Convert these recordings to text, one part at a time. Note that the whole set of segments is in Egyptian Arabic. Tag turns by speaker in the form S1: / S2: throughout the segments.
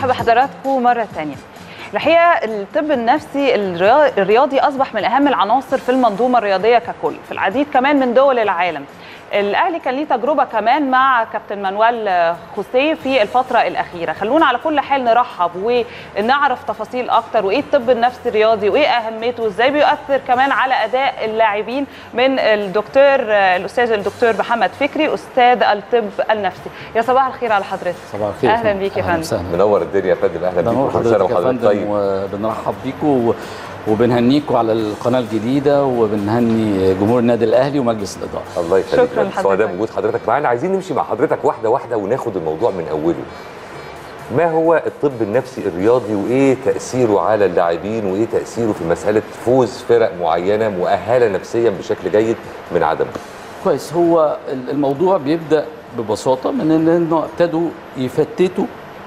S1: برحب بحضراتكم مرة تانية الحقيقة الطب النفسي الريا- الرياضي أصبح من أهم العناصر في المنظومة الرياضية ككل في العديد كمان من دول العالم الأهلي كان ليه تجربة كمان مع كابتن مانويل خوسيه في الفترة الأخيرة خلونا على كل حال نرحب ونعرف تفاصيل أكتر وإيه الطب النفسي الرياضي وإيه أهميته وإزاي بيؤثر كمان على أداء اللاعبين من الدكتور الأستاذ الدكتور محمد فكري أستاذ الطب النفسي يا صباح الخير على حضرتك
S2: صباح الخير
S1: أهلا بيك يا
S2: أهلاً
S1: فندم
S2: وسهلا.
S3: منور الدنيا يا فندم اهلا بيكم
S2: بنور
S3: كل سنه
S2: حضرتك يا
S3: وحضرتك
S2: فندم
S3: طيب
S2: وبنرحب بيكم و- وبنهنيكم على القناه الجديده وبنهني جمهور النادي الاهلي ومجلس الاداره
S3: الله يخليك
S1: شكراً
S3: يا
S1: لحضرتك.
S3: سعداء بوجود حضرتك معانا عايزين نمشي مع حضرتك واحده واحده وناخد الموضوع من اوله ما هو الطب النفسي الرياضي وايه تاثيره على اللاعبين وايه تاثيره في مساله فوز فرق معينه مؤهله نفسيا بشكل جيد من عدمه
S2: كويس هو ال- الموضوع بيبدا ببساطه من ان انه ابتدوا يفتتوا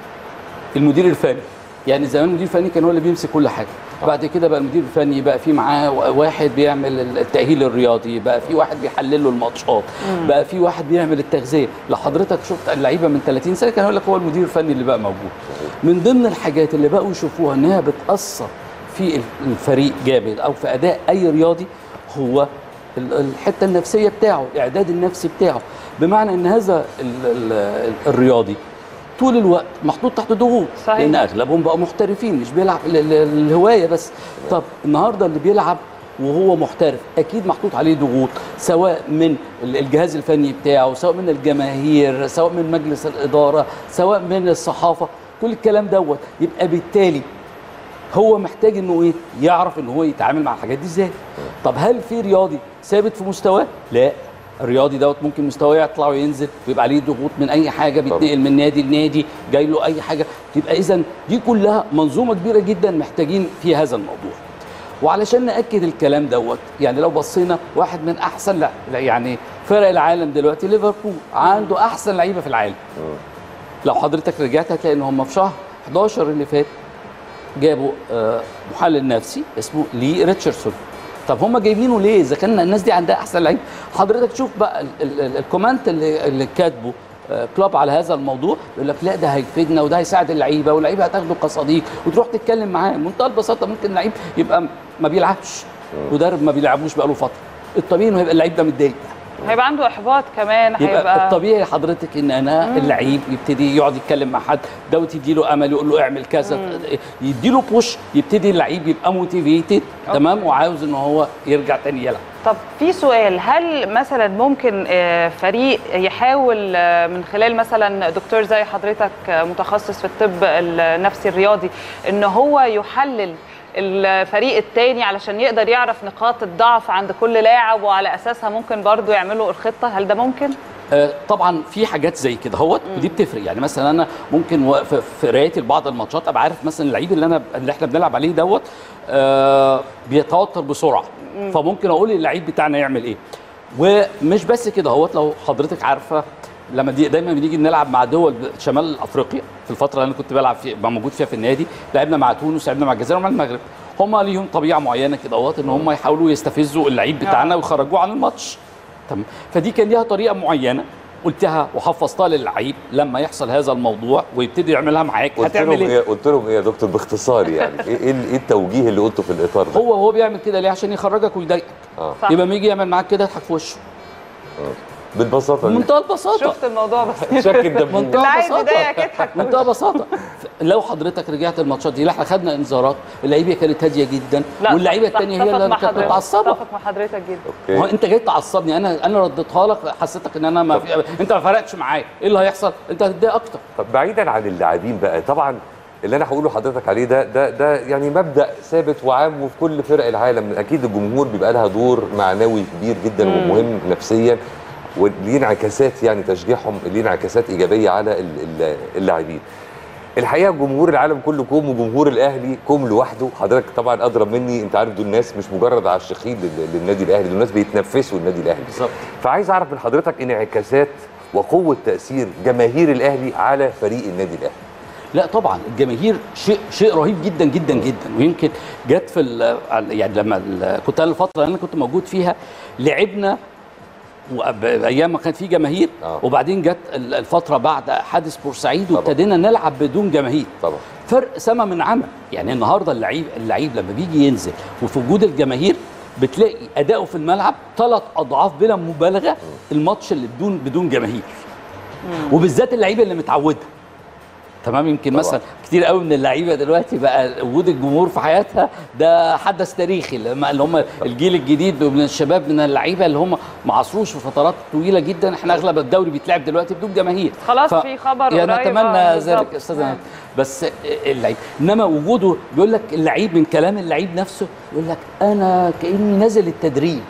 S2: المدير الفني يعني زمان المدير الفني كان هو اللي بيمسك كل حاجه بعد كده بقى المدير الفني بقى في معاه واحد بيعمل التاهيل الرياضي بقى في واحد بيحلل له الماتشات بقى في واحد بيعمل التغذيه لو حضرتك شفت اللعيبه من 30 سنه كان يقول لك هو المدير الفني اللي بقى موجود من ضمن الحاجات اللي بقوا يشوفوها انها بتاثر في الفريق جامد او في اداء اي رياضي هو ال- الحته النفسيه بتاعه الاعداد النفسي بتاعه بمعنى ان هذا ال ال الرياضي طول الوقت محطوط تحت ضغوط
S1: صحيح.
S2: لان اغلبهم بقوا محترفين مش بيلعب ل- ل- الهوايه بس طب النهارده اللي بيلعب وهو محترف اكيد محطوط عليه ضغوط سواء من ال- الجهاز الفني بتاعه سواء من الجماهير سواء من مجلس الاداره سواء من الصحافه كل الكلام دوت يبقى بالتالي هو محتاج انه ايه يعرف ان هو يتعامل مع الحاجات دي ازاي طب هل في رياضي ثابت في مستواه لا الرياضي دوت ممكن مستواه يطلع وينزل ويبقى عليه ضغوط من اي حاجه بيتنقل من نادي لنادي جاي له اي حاجه يبقى اذا دي كلها منظومه كبيره جدا محتاجين في هذا الموضوع وعلشان ناكد الكلام دوت يعني لو بصينا واحد من احسن لا لا يعني فرق العالم دلوقتي ليفربول عنده احسن لعيبه في العالم لو حضرتك رجعت هتلاقي ان هم في شهر 11 اللي فات جابوا آه، محلل نفسي اسمه لي ريتشاردسون طب هم جايبينه ليه اذا كان الناس دي عندها احسن لعيب حضرتك شوف بقى ال- ال- ال- الكومنت اللي, اللي كاتبه آه، كلوب على هذا الموضوع يقول لك لا ده هيفيدنا وده هيساعد اللعيبه واللعيبه هتاخده كصديق وتروح تتكلم معاه بمنتهى البساطه ممكن لعيب يبقى ما بيلعبش مدرب ما بيلعبوش بقاله فتره الطبيعي انه هيبقى اللعيب ده متضايق
S1: هيبقى عنده إحباط كمان
S2: يبقى
S1: هيبقى
S2: الطبيعي حضرتك ان انا اللعيب يبتدي يقعد يتكلم مع حد دوت يدي له امل يقول له اعمل كذا يدي له بوش يبتدي اللعيب يبقى موتيفيتد تمام وعاوز ان هو يرجع تاني يلعب
S1: طب في سؤال هل مثلا ممكن آه، فريق يحاول آه، من خلال مثلا دكتور زي حضرتك آه، متخصص في الطب النفسي الرياضي ان هو يحلل الفريق التاني علشان يقدر يعرف نقاط الضعف عند كل لاعب وعلى اساسها ممكن برضو يعملوا الخطه هل ده ممكن؟
S2: آه، طبعا في حاجات زي كده هوت ودي بتفرق يعني مثلا انا ممكن و- في في قرايتي لبعض الماتشات ابقى عارف مثلا اللعيب اللي انا اللي احنا بنلعب عليه دوت آه، بيتوتر بسرعه فممكن اقول للعيب بتاعنا يعمل ايه ومش بس كده هوت لو حضرتك عارفه لما دي دايما بنيجي نلعب مع دول شمال افريقيا في الفتره اللي انا كنت بلعب فيها موجود فيها في النادي لعبنا مع تونس لعبنا مع الجزائر ومع المغرب هم ليهم طبيعه معينه كده اهوت ان هم يحاولوا يستفزوا اللعيب بتاعنا ويخرجوه عن الماتش تمام فدي كان ليها طريقه معينه قلتها وحفظتها للعيب لما يحصل هذا الموضوع ويبتدي يعملها معاك
S3: قلت لهم
S2: هتعمل
S3: ايه
S2: ايه
S3: قلت لهم ايه يا دكتور باختصار يعني ايه ايه إيه التوجيه اللي قلته في الاطار ده
S2: هو هو بيعمل كده ليه عشان يخرجك ويضايقك
S3: اه
S1: صح.
S2: يبقى لما يجي يعمل معاك كده يضحك في وشه
S3: بالبساطه دي
S2: بمنتهى البساطه
S1: شفت الموضوع بس
S3: شك الدبوس
S1: اللي
S2: منتهى
S1: عايز
S2: بساطه
S1: يضايقك اضحك
S2: منتهى بساطه لو حضرتك رجعت الماتشات دي لا احنا خدنا انذارات اللعيبه كانت هاديه جدا
S1: لا،
S2: واللعيبه
S1: صح،
S2: الثانيه هي
S1: اتفق
S2: اللي
S1: مع
S2: كانت
S1: حضرتك،
S2: متعصبه
S1: اتفق مع حضرتك جدا
S2: ما هو
S3: اوكي
S2: انت جاي تعصبني انا انا رديتها لك حسيتك ان انا ما في انت ما فرقتش معايا ايه اللي هيحصل انت هتتضايق اكتر
S3: طب بعيدا عن اللاعبين بقى طبعا اللي انا هقوله لحضرتك عليه ده ده ده يعني مبدا ثابت وعام وفي كل فرق العالم اكيد الجمهور بيبقى لها دور معنوي كبير جدا ومهم نفسيا وليه انعكاسات يعني تشجيعهم ليه انعكاسات ايجابيه على ال- ال- اللاعبين الحقيقه جمهور العالم كله كوم وجمهور الاهلي كوم لوحده حضرتك طبعا اضرب مني انت عارف دول ناس مش مجرد عشاقين لل- للنادي الاهلي دول ناس بيتنفسوا النادي الاهلي
S2: بالظبط.
S3: فعايز اعرف من حضرتك انعكاسات وقوه تاثير جماهير الاهلي على فريق النادي الاهلي
S2: لا طبعا الجماهير شيء شيء رهيب جدا جدا جدا ويمكن جت في ال- يعني لما ال- كنت انا الفتره اللي انا كنت موجود فيها لعبنا وب- ايام ما كان في جماهير
S3: آه.
S2: وبعدين جت ال- الفتره بعد حادث بورسعيد
S3: طبعا.
S2: وابتدينا نلعب بدون جماهير
S3: طبعا
S2: فرق سما من عمى يعني النهارده اللعيب اللعيب لما بيجي ينزل وفي وجود الجماهير بتلاقي اداؤه في الملعب ثلاث اضعاف بلا مبالغه الماتش اللي بدون بدون جماهير وبالذات اللعيبه اللي متعوده تمام يمكن
S3: طبعا.
S2: مثلا كتير قوي من اللعيبه دلوقتي بقى وجود الجمهور في حياتها ده حدث تاريخي لما- اللي هم الجيل الجديد من الشباب من اللعيبه اللي هم ما عصروش في فترات طويله جدا احنا اغلب الدوري بيتلعب دلوقتي بدون جماهير
S1: خلاص في خبر
S2: يعني
S1: قريب،
S2: نتمنى
S1: آه،
S2: ذلك
S1: بالظبط.
S2: يا استاذ
S1: نعم.
S2: أنس. بس اللعيب انما وجوده بيقول لك اللعيب من كلام اللعيب نفسه يقول لك انا كاني نازل التدريب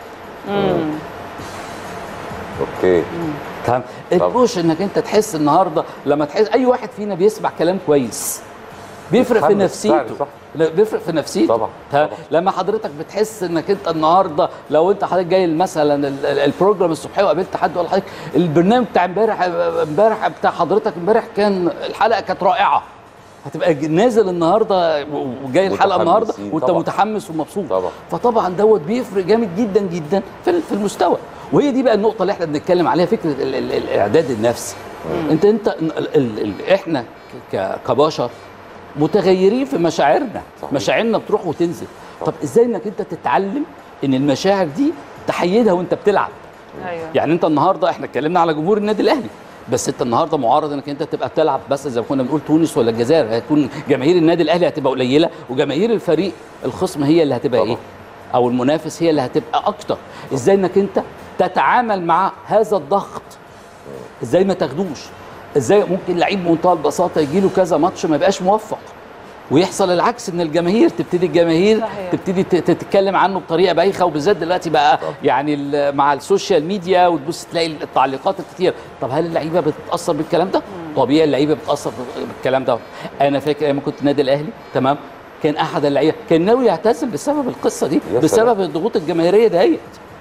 S3: اوكي
S2: تمام البوش انك انت تحس النهارده لما تحس اي واحد فينا بيسمع كلام كويس بيفرق في
S3: بيتحمس
S2: نفسيته
S3: فعلا، صح.
S2: لا، بيفرق في نفسيته
S3: طبعا،
S2: تمام؟
S3: طبعا.
S2: لما حضرتك بتحس انك انت النهارده لو انت حضرتك جاي مثلا ال- ال- البروجرام الصبحيه وقابلت حد ولا حضرتك البرنامج بتاع امبارح امبارح بتاع حضرتك امبارح كان الحلقه كانت رائعه هتبقى ج- نازل النهارده و- وجاي الحلقه النهارده
S3: متحمسين
S2: وانت
S3: طبعا.
S2: متحمس ومبسوط
S3: طبعا.
S2: فطبعا دوت بيفرق جامد جدا جدا في ال- في المستوى وهي دي بقى النقطه اللي احنا بنتكلم عليها فكره ال ال الاعداد النفسي انت انت ال ال ال احنا ك- كبشر متغيرين في مشاعرنا
S3: صحيح.
S2: مشاعرنا بتروح وتنزل طب ازاي انك انت تتعلم ان المشاعر دي تحيدها وانت بتلعب
S1: ايوه
S2: يعني انت النهارده احنا اتكلمنا على جمهور النادي الاهلي بس انت النهارده معرض انك انت تبقى بتلعب بس زي ما كنا بنقول تونس ولا الجزائر هتكون جماهير النادي الاهلي هتبقى قليله وجماهير الفريق الخصم هي اللي هتبقى
S3: طبعا.
S2: ايه او المنافس هي اللي هتبقى اكتر ازاي انك انت تتعامل مع هذا الضغط ازاي ما تاخدوش ازاي ممكن لعيب بمنتهى البساطه يجي له كذا ماتش ما يبقاش موفق ويحصل العكس ان الجماهير تبتدي الجماهير
S1: صحيح.
S2: تبتدي ت- تتكلم عنه بطريقه بايخه وبالذات دلوقتي بقى
S3: طبعا.
S2: يعني ال- مع السوشيال ميديا وتبص تلاقي التعليقات الكتير طب هل اللعيبه بتتاثر بالكلام ده؟ طبيعي اللعيبه بتتاثر بالكلام ده انا فاكر ايام ما كنت النادي الاهلي تمام كان احد اللعيبه كان ناوي يعتزل بسبب القصه دي
S3: يا
S2: بسبب
S3: سلام.
S2: الضغوط الجماهيريه ديت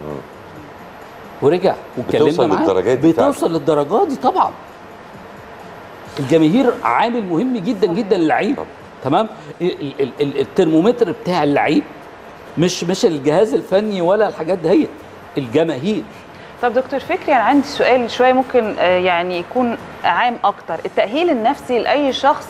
S2: ورجع واتكلمنا
S3: بتوصل
S2: معاه
S3: للدرجات دي فعلا.
S2: بتوصل للدرجات دي طبعا الجماهير عامل مهم جدا جدا للعيب
S3: طبعا.
S2: تمام ال- ال- ال- الترمومتر بتاع اللعيب مش مش الجهاز الفني ولا الحاجات دهيت الجماهير
S1: طب دكتور فكري انا عندي سؤال شويه ممكن آه، يعني يكون عام اكتر التاهيل النفسي لاي شخص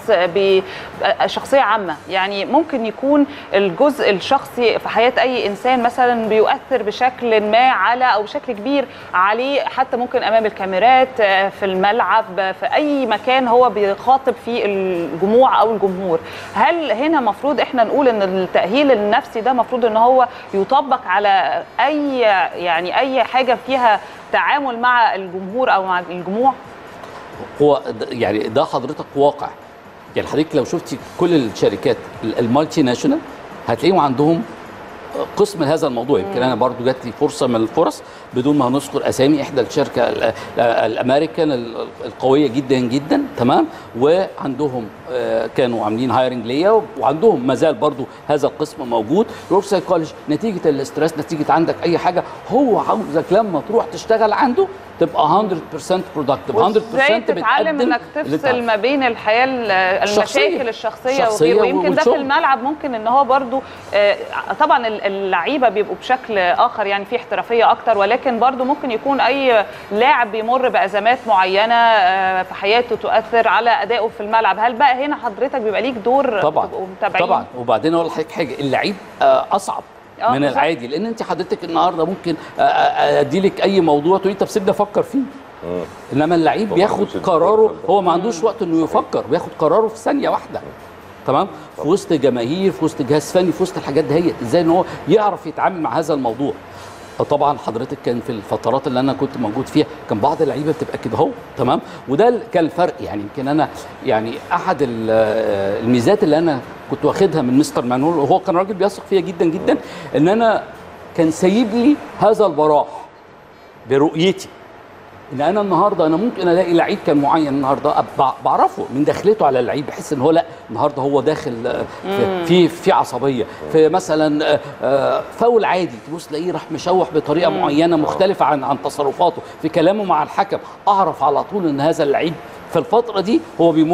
S1: بشخصيه عامه يعني ممكن يكون الجزء الشخصي في حياه اي انسان مثلا بيؤثر بشكل ما على او بشكل كبير عليه حتى ممكن امام الكاميرات آه، في الملعب آه، في اي مكان هو بيخاطب فيه الجموع او الجمهور هل هنا مفروض احنا نقول ان التاهيل النفسي ده مفروض ان هو يطبق على اي يعني اي حاجه فيها تعامل مع الجمهور او مع الجموع
S2: هو د- يعني ده حضرتك واقع يعني حضرتك لو شفتي كل الشركات ال- المالتي ناشونال هتلاقيهم عندهم قسم لهذا الموضوع يمكن انا برضو جات لي فرصه من الفرص بدون ما هنذكر اسامي احدى الشركه ال- ال- الامريكان ال- القويه جدا جدا تمام وعندهم آه، كانوا عاملين هايرنج ليا وعندهم ما زال برضو هذا القسم موجود روك سايكولوجي نتيجه الاسترس نتيجه عندك اي حاجه هو عاوزك لما تروح تشتغل عنده تبقى 100% برودكتيف 100%
S1: وازاي تتعلم
S2: بتقدم
S1: انك
S2: اللي
S1: تفصل
S2: تعرفه.
S1: ما بين الحياه ال-
S2: الشخصية.
S1: المشاكل الشخصيه
S2: الشخصية
S1: وغيره ويمكن ده في
S2: والشغل.
S1: الملعب ممكن ان هو برضو آه، طبعا ال- اللعيبه بيبقوا بشكل اخر يعني في احترافيه اكتر ولكن برضو ممكن يكون اي لاعب بيمر بازمات معينه آه، في حياته تؤثر على ادائه في الملعب هل بقى هنا حضرتك بيبقى ليك دور
S2: طبعا
S1: تبقوا متابعين
S2: طبعا وبعدين اقول لحضرتك حاجه اللعيب آه، اصعب
S1: آه،
S2: من
S1: بالظبط.
S2: العادي لان انت حضرتك النهارده ممكن آه، آه، ادي لك اي موضوع تقولي طب سيبني افكر فيه
S3: مم.
S2: انما اللعيب
S3: هو ما
S2: بياخد
S3: عندوش
S2: قراره
S3: الفرصة ده.
S2: هو ما عندوش وقت انه يفكر بياخد قراره في ثانيه واحده تمام في وسط جماهير في وسط جهاز فني في وسط الحاجات دهيت ازاي ان هو يعرف يتعامل مع هذا الموضوع طبعا حضرتك كان في الفترات اللي انا كنت موجود فيها كان بعض اللعيبه بتبقى كده اهو تمام وده ال- كان الفرق يعني يمكن انا يعني احد ال- آه، الميزات اللي انا كنت واخدها من مستر مانول وهو كان راجل بيثق فيا جدا جدا ان انا كان سايب لي هذا البراح برؤيتي ان انا النهارده انا ممكن الاقي لعيب كان معين النهارده أب- بعرفه من دخلته على اللعيب بحس ان هو لا النهارده هو داخل آه، في في, في عصبيه في مثلا آه، آه، فاول عادي تبص تلاقيه راح مشوح بطريقه معينه مختلفه عن عن تصرفاته في كلامه مع الحكم اعرف على طول ان هذا اللعيب في الفتره دي هو بيمر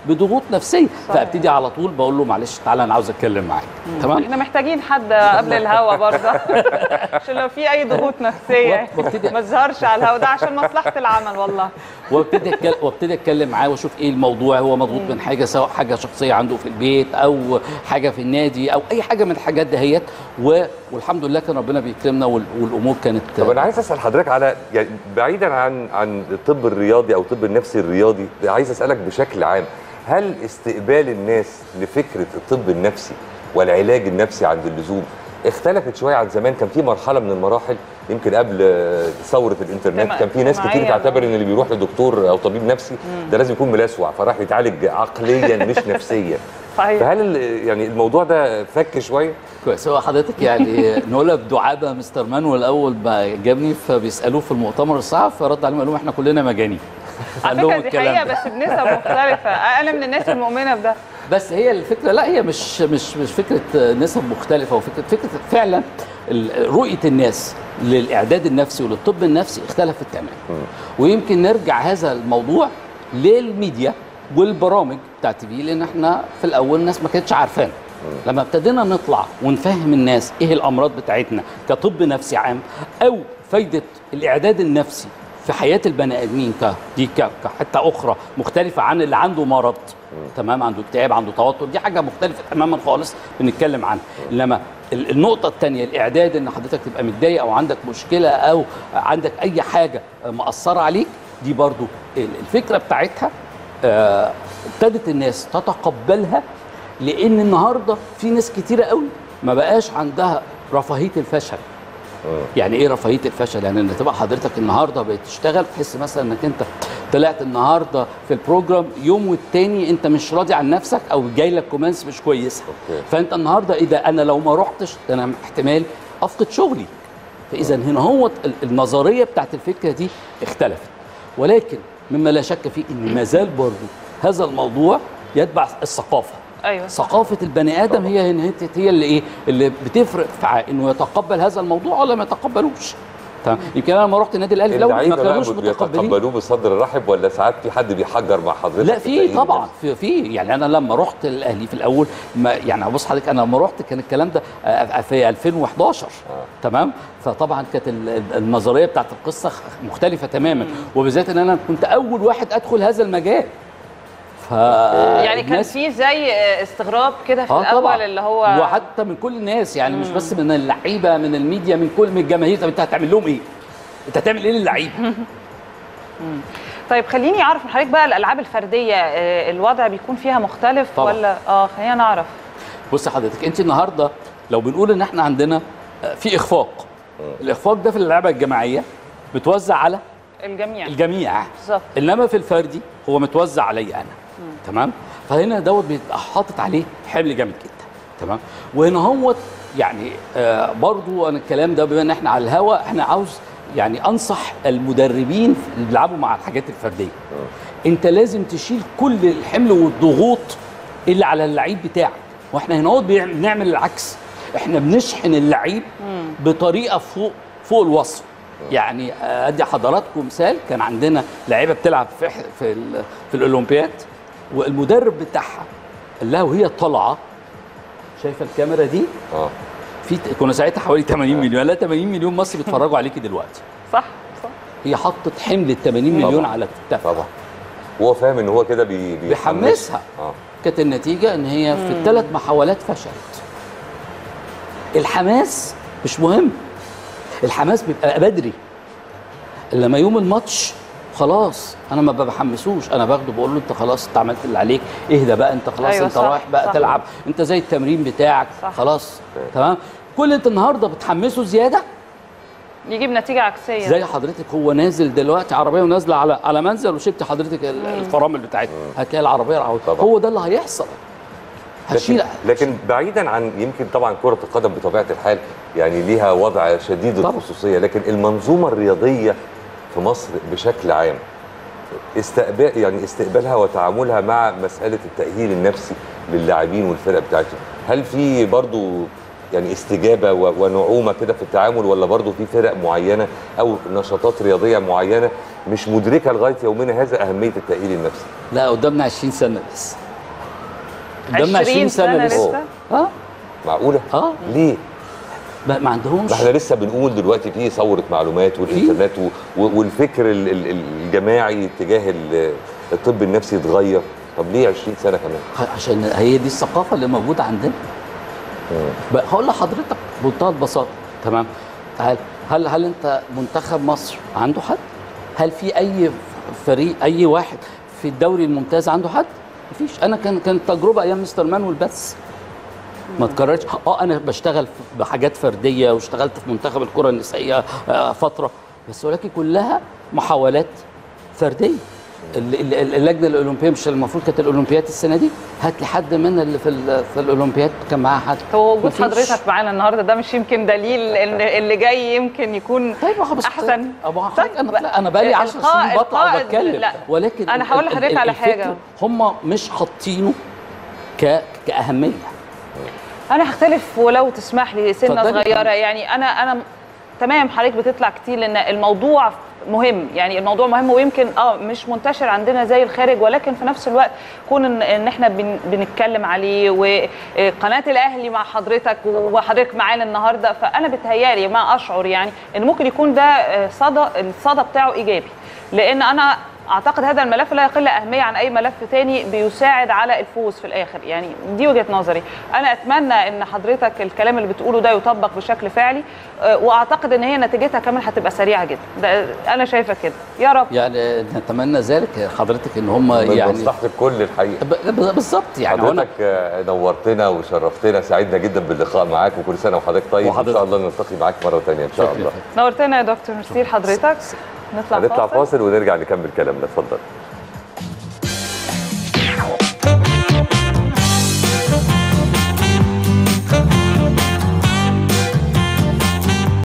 S2: بضغوط نفسيه
S1: صحيح.
S2: فابتدي على طول بقول له معلش تعالى انا عاوز اتكلم معاك تمام
S1: احنا محتاجين حد قبل الهوا برضه عشان لو في اي ضغوط نفسيه
S2: وابتدي
S1: ما تظهرش على الهوا ده عشان مصلحه العمل والله
S2: وابتدي اتكلم وابتدي اتكلم معاه واشوف ايه الموضوع هو مضغوط من حاجه سواء حاجه شخصيه عنده في البيت او حاجه في النادي او اي حاجه من الحاجات دهيت و... والحمد لله كان ربنا بيكرمنا وال... والامور كانت
S3: طب انا عايز اسال حضرتك على يعني بعيدا عن عن الطب الرياضي او الطب النفسي الرياضي عايز اسالك بشكل عام هل استقبال الناس لفكره الطب النفسي والعلاج النفسي عند اللزوم اختلفت شويه عن زمان كان في مرحله من المراحل يمكن قبل آه، ثوره الانترنت
S1: اجتماع-
S3: كان في ناس كتير
S1: اجتماعية.
S3: تعتبر ان اللي بيروح لدكتور او طبيب نفسي ده لازم يكون ملسوع فراح يتعالج عقليا مش نفسيا
S1: صحيح
S3: فهل ال- يعني الموضوع ده فك شويه
S2: كويس هو حضرتك يعني نقولها بدعابه مستر مانويل اول ما جابني فبيسالوه في المؤتمر الصحفي فرد عليهم قال لهم احنا كلنا مجانين قال
S1: على
S2: لهم
S1: فكره دي
S2: الكلام
S1: حقيقه
S2: ده.
S1: بس بنسب مختلفه اقل من الناس المؤمنه بده
S2: بس هي الفكره لا هي مش مش مش فكره نسب مختلفه وفكره فكره فعلا ال- رؤيه الناس للاعداد النفسي وللطب النفسي اختلفت تماما ويمكن نرجع هذا الموضوع للميديا والبرامج بتاعت تي في لان احنا في الاول الناس ما كانتش عارفانا لما ابتدينا نطلع ونفهم الناس ايه الامراض بتاعتنا كطب نفسي عام او فايده الاعداد النفسي في حياه البني ادمين ك دي ك- كحته اخرى مختلفه عن اللي عنده مرض تمام عنده اكتئاب عنده توتر دي حاجه مختلفه تماما خالص بنتكلم عنها انما ال- النقطه الثانيه الاعداد ان حضرتك تبقى متضايق او عندك مشكله او عندك اي حاجه مأثره عليك دي برضو ال- الفكره بتاعتها آه، ابتدت الناس تتقبلها لان النهارده في ناس كتيره قوي ما بقاش عندها رفاهيه الفشل يعني ايه رفاهيه الفشل يعني ان تبقى حضرتك النهارده بتشتغل تحس مثلا انك انت طلعت النهارده في البروجرام يوم والتاني انت مش راضي عن نفسك او جاي لك كومنس مش كويسه
S3: أوكي.
S2: فانت النهارده ايه ده انا لو ما رحتش ده انا احتمال افقد شغلي فاذا هنا هو ال- النظريه بتاعت الفكره دي اختلفت ولكن مما لا شك فيه ان ما زال برضه هذا الموضوع يتبع الثقافه
S1: ايوه صح.
S2: ثقافه البني ادم هي هي هي اللي ايه اللي بتفرق في ع- انه يتقبل هذا الموضوع ولا ما يتقبلوش تمام يمكن انا لما رحت النادي الاهلي في الاول ما
S3: اللعيبه بقى
S2: كانوش متقبلين
S3: بيتقبلوه بصدر رحب ولا ساعات في حد بيحجر مع حضرتك
S2: لا
S3: في
S2: في
S3: التأهيل
S2: طبعا
S3: النفسي؟
S2: في في يعني انا لما رحت الاهلي في الاول ما يعني بص حضرتك انا لما رحت كان الكلام ده آه، في 2011 تمام فطبعا كانت ال- النظريه بتاعت القصه خ- مختلفه تماما وبالذات ان انا كنت اول واحد ادخل هذا المجال ف
S1: يعني كان
S2: الناس-
S1: في زي استغراب كده في
S2: اه
S1: الاول
S2: طبعا
S1: اللي هو
S2: وحتى من كل الناس يعني مش بس من اللعيبه من الميديا من كل من الجماهير طب انت هتعمل لهم ايه؟ انت هتعمل ايه للعيبه؟
S1: طيب خليني اعرف من حضرتك بقى الالعاب الفرديه آه، الوضع بيكون فيها مختلف
S2: طبعا.
S1: ولا اه خلينا نعرف
S2: بص حضرتك انت النهارده لو بنقول ان احنا عندنا آه، في اخفاق الاخفاق ده في اللعبه الجماعيه بتوزع على
S1: الجميع
S2: الجميع
S1: بالظبط
S2: انما في الفردي هو متوزع عليا انا تمام فهنا دوت بيبقى حاطط عليه حمل جامد جدا تمام وهنا هو يعني آه برضو انا الكلام ده بما ان احنا على الهوا احنا عاوز يعني انصح المدربين اللي بيلعبوا مع الحاجات الفرديه انت لازم تشيل كل الحمل والضغوط اللي على اللعيب بتاعك واحنا هنا هو بيعمل- بنعمل العكس احنا بنشحن اللعيب بطريقه فوق فوق الوصف يعني آه، ادي حضراتكم مثال كان عندنا لعيبه بتلعب في ح- في ال- في الاولمبياد والمدرب بتاعها قال لها وهي طالعه شايفه الكاميرا دي
S3: اه
S2: في كنا ساعتها حوالي 80 مليون لا 80 مليون مصري بيتفرجوا عليكي دلوقتي
S1: صح صح
S2: هي حطت حمل ال 80 مليون
S3: طبعاً.
S2: على كتافها
S3: طبعا هو فاهم ان هو كده بي
S2: بيحمسها.
S3: اه
S2: كانت النتيجه ان هي في الثلاث محاولات فشلت الحماس مش مهم الحماس بيبقى بدري لما يوم الماتش خلاص انا ما بحمسوش انا باخده بقول له انت خلاص انت عملت اللي عليك اهدى بقى انت خلاص
S1: أيوة
S2: انت
S1: صح،
S2: رايح بقى
S1: صح.
S2: تلعب انت زي التمرين بتاعك
S1: صح.
S2: خلاص
S3: أوكي.
S2: تمام كل اللي انت النهارده بتحمسه زياده
S1: يجيب نتيجه عكسيه
S2: زي حضرتك هو نازل دلوقتي عربيه ونازله على على منزل وشلت حضرتك ال- الفرامل بتاعتها هتلاقي العربيه راحت.
S3: طبعا.
S2: هو ده اللي هيحصل هتشيل
S3: لكن, لكن بعيدا عن يمكن طبعا كرة القدم بطبيعة الحال يعني ليها وضع شديد
S2: طبعا.
S3: الخصوصية لكن المنظومة الرياضية في مصر بشكل عام استقبال يعني استقبالها وتعاملها مع مسألة التأهيل النفسي للاعبين والفرق بتاعتهم هل في برضو يعني استجابه و- ونعومه كده في التعامل ولا برضه في فرق معينه او نشاطات رياضيه معينه مش مدركه لغايه يومنا هذا اهميه التاهيل النفسي
S2: لا قدامنا 20 سنه لسه قدامنا
S1: 20 سنة لسه؟
S2: اه
S3: معقوله
S2: اه
S3: ليه
S2: ما ما عندهمش
S3: ما احنا لسه بنقول دلوقتي في ثوره معلومات والانترنت و- و- والفكر ال- ال- ال- الجماعي تجاه ال- الطب النفسي اتغير طب ليه 20 سنه كمان
S2: عشان هي دي الثقافه اللي موجوده عندنا بقى هقول لحضرتك بمنتهى البساطه تمام هل هل هل انت منتخب مصر عنده حد؟ هل في اي فريق اي واحد في الدوري الممتاز عنده حد؟ مفيش انا كان كانت تجربه ايام مستر مانويل بس ما تكررش اه انا بشتغل في- بحاجات فرديه واشتغلت في منتخب الكره النسائيه آه، فتره بس ولكن كلها محاولات فرديه ال- ال- ال- اللجنه الاولمبيه مش المفروض كانت الاولمبياد السنه دي هات لي حد من اللي في ال- في الاولمبياد كان معاه حد
S1: هو وجود
S2: مفيش.
S1: حضرتك معانا النهارده ده مش يمكن دليل ان اللي جاي يمكن يكون
S2: طيب ما هو بس
S1: احسن
S2: أبو
S1: طيب،
S2: حضرتك انا لا انا بقالي 10
S1: القائد-
S2: سنين بطلع
S1: القائد-
S2: وبتكلم
S1: لا.
S2: ولكن
S1: أنا
S2: ال-
S1: هقول
S2: ال-
S1: لحضرتك
S2: ال-
S1: على
S2: الفكر
S1: حاجة.
S2: هم مش حاطينه ك كاهميه
S1: انا هختلف ولو تسمح لي سنه
S2: اتفضلي.
S1: صغيره يعني انا انا تمام حضرتك بتطلع كتير لان الموضوع مهم يعني الموضوع مهم ويمكن اه مش منتشر عندنا زي الخارج ولكن في نفس الوقت كون ان, إن احنا بن بنتكلم عليه وقناه الاهلي مع حضرتك وحضرتك معانا النهارده فانا بتهيالي ما اشعر يعني ان ممكن يكون ده آه، صدى الصدى بتاعه ايجابي لان انا اعتقد هذا الملف لا يقل اهميه عن اي ملف تاني بيساعد على الفوز في الاخر يعني دي وجهه نظري انا اتمنى ان حضرتك الكلام اللي بتقوله ده يطبق بشكل فعلي آه، واعتقد ان هي نتيجتها كمان هتبقى سريعه جدا ده انا شايفه كده يا رب
S2: يعني نتمنى ذلك حضرتك ان هم
S3: من
S2: يعني
S3: مصلحه الكل الحقيقه
S2: ب- ب- بالظبط يعني وانا
S3: حضرتك آه، نورتنا وشرفتنا سعدنا جدا باللقاء معاك وكل سنه وحضرتك طيب
S2: وحضرتك.
S3: ان شاء الله نلتقي معاك مره ثانيه ان شاء
S2: شكرا
S3: الله
S1: نورتنا يا دكتور ميرسي لحضرتك نطلع
S3: هنطلع
S1: فاصل
S3: فاصل ونرجع نكمل كلامنا اتفضل